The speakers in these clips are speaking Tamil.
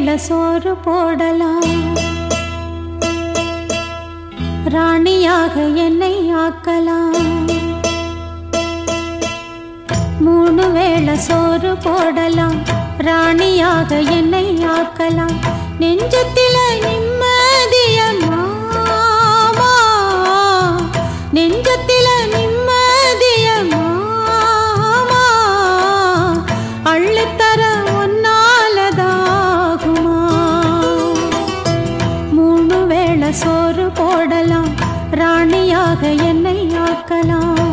வேளை சோறு போடலாம் ராணியாக என்னை ஆக்கலாம் மூணு வேளை சோறு போடலாம் ராணியாக என்னை ஆக்கலாம் நெஞ்சத்தில நிம்மதிய மாமா நெஞ்சத்தில நிம்மதிய மாமா அள்ளித்தர ஒன்னாலதாகுமா மூணு வேளை சோறு போடலாம் ராணியாக என்னை ஆக்கலாம்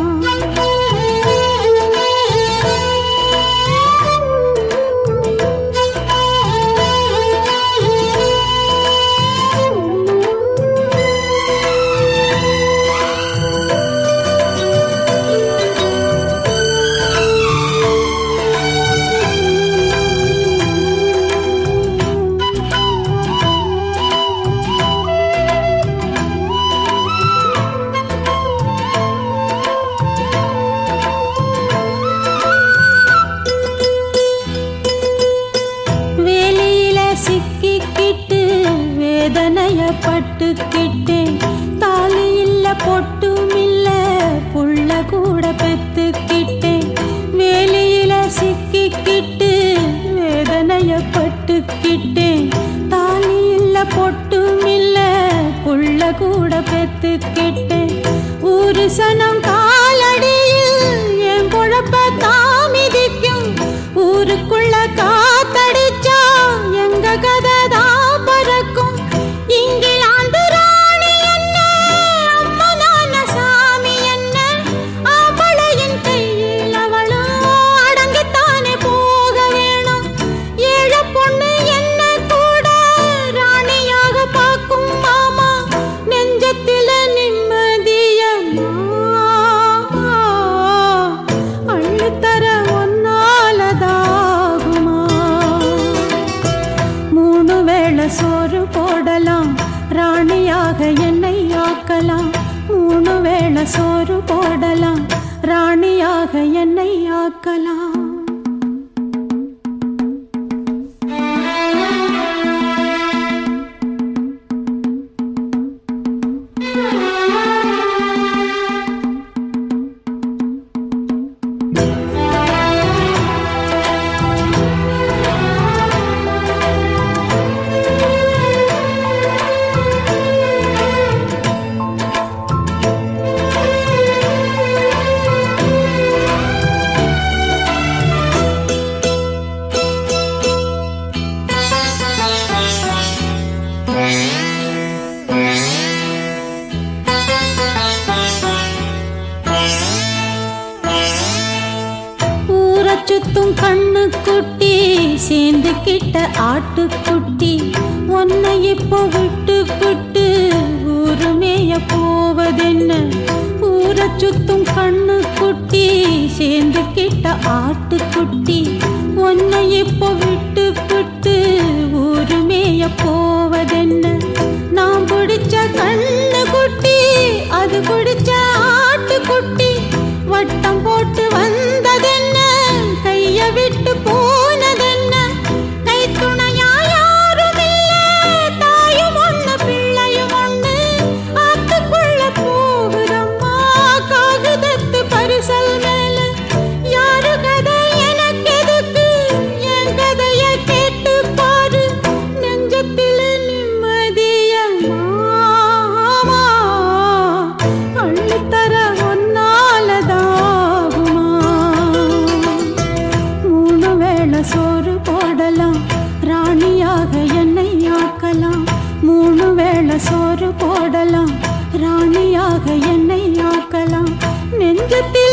வேலியில சிக்கிக்கிட்டு வேதனைய பட்டுக்கிட்டேன் தாலி இல்ல பொட்டும் இல்ல புள்ள கூட பெத்துக்கிட்டேன் வேலியில சிக்கிக்கிட்டு வேதனைய பட்டுக்கிட்டேன் தாலி இல்ல பொட்டும் இல்ல புள்ள கூட பெத்துக்கிட்டேன் ஒரு சனம் காலடியில் என் குழப்ப தாமிதிக்கும் ஊருக்குள்ள காத்தடிச்சா எங்க கதை தான் பறக்கும் இங்கிலாந்து ராணி என்ன அம்மனான சாமி என்ன அவளையின் கையில் அவளும் அடங்கித்தானே போக வேணும் ஏழை பொண்ணு என்ன கூட ராணியாக பார்க்கும் மாமா நெஞ்சத்தில நிம்மதிய மாமா அள்ளித்தர ஒன்னாலதாகுமா மூணு வேளை சோறு போடலாம் ராணியாக என்னை ஆக்கலாம் மூணு வேளை சோறு போடலாம் ராணியாக என்னை ஆக்கலாம் ஊரைச் சுத்தும் கண்ணு குட்டி சேர்ந்துக்கிட்ட ஆட்டுக்குட்டி உன்னை இப்போ விட்டு விட்டு ஊருமேய போவதென்ன ஊரைச் சுத்தும் கண்ணு குட்டி சேர்ந்துக்கிட்ட ஆட்டுக்குட்டி உன்னை இப்போ விட்டு விட்டு ஊருமேய போவதென்ன நான் பிடிச்ச கண்ணு குட்டி அது பிடிச்ச ஆட்டுக்குட்டி வட்டம் போட்டு வந்ததென்ன கைய விட்டு போனதென்ன கை துணையா யாரும் இல்ல தாயும் ஒண்ணு பிள்ளையும் ஒண்ணு ஆத்துக்குள்ள போகுதம்மா காகிதத்து பரிசல் மேல யாரு கதை எனக்கு எதுக்கு என் கதைய கேட்டு பாரு நெஞ்சத்தில நிம்மதிய மாமா அள்ளித்தர ஒன்னாலதாகுமா மூணு வேளை சோறு போடலாம் ராணியாக என்னை ஆக்கலாம் மூணு வேளை சோறு போடலாம் ராணியாக என்னை ஆக்கலாம் நெஞ்சத்தில்